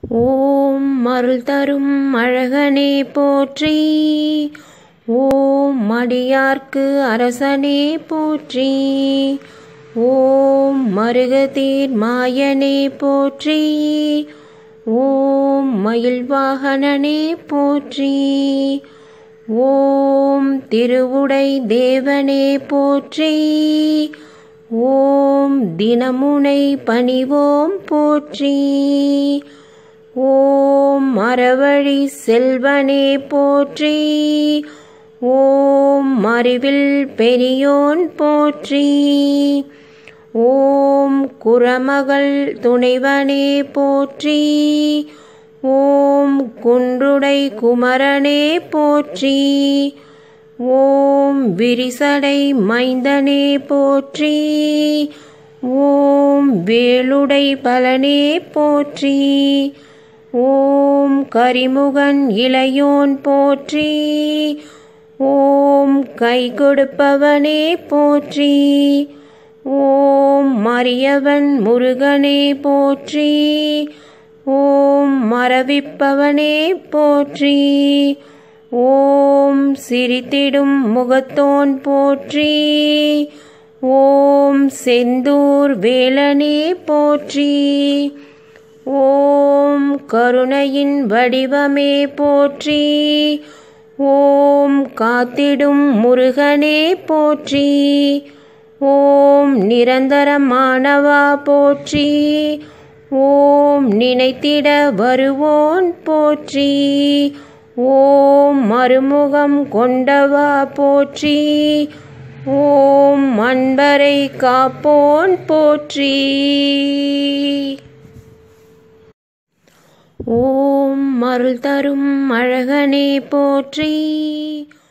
ஓம் அருள் தரும் அழகனே போற்றி ஓம் மடியார்க்கு அரசனே போற்றி ஓம் மருகதீர் மாயனே போற்றி ஓம் மயில் வாகனனே போற்றி ஓம் திருவுடை தேவனே போற்றி ஓம் தினமுனை பணிவோம் போற்றி ஓம் மரவழி செல்வனே போற்றி ஓம் அறிவில் பெரியோன் போற்றி ஓம் குரமகள் துணைவனே போற்றி ஓம் குன்றுடை குமரனே போற்றி ஓம் விரிசடை மைந்தனே போற்றி ஓம் வேலுடை பலனே போற்றி ஓம் கரிமுகன் இளையோன் போற்றி ஓம் கை கொடுப்பவனே போற்றி ஓம் மரியவன் முருகனே போற்றி ஓம் மரவிப்பவனே போற்றி ஓம் சிரித்திடும் முகத்தோன் போற்றி ஓம் செந்தூர் வேலனே போற்றி ஓம் கருணையின் வடிவமே போற்றி ஓம் காத்திடும் முருகனே போற்றி ஓம் நிரந்தரமானவா போற்றி ஓம் நினைத்திட வருவோன் போற்றி ஓம் மறுமுகம் கொண்டவா போற்றி ஓம் அன்பரை காப்போன் போற்றி ஓம் அருள் தரும் அழகனே போற்றி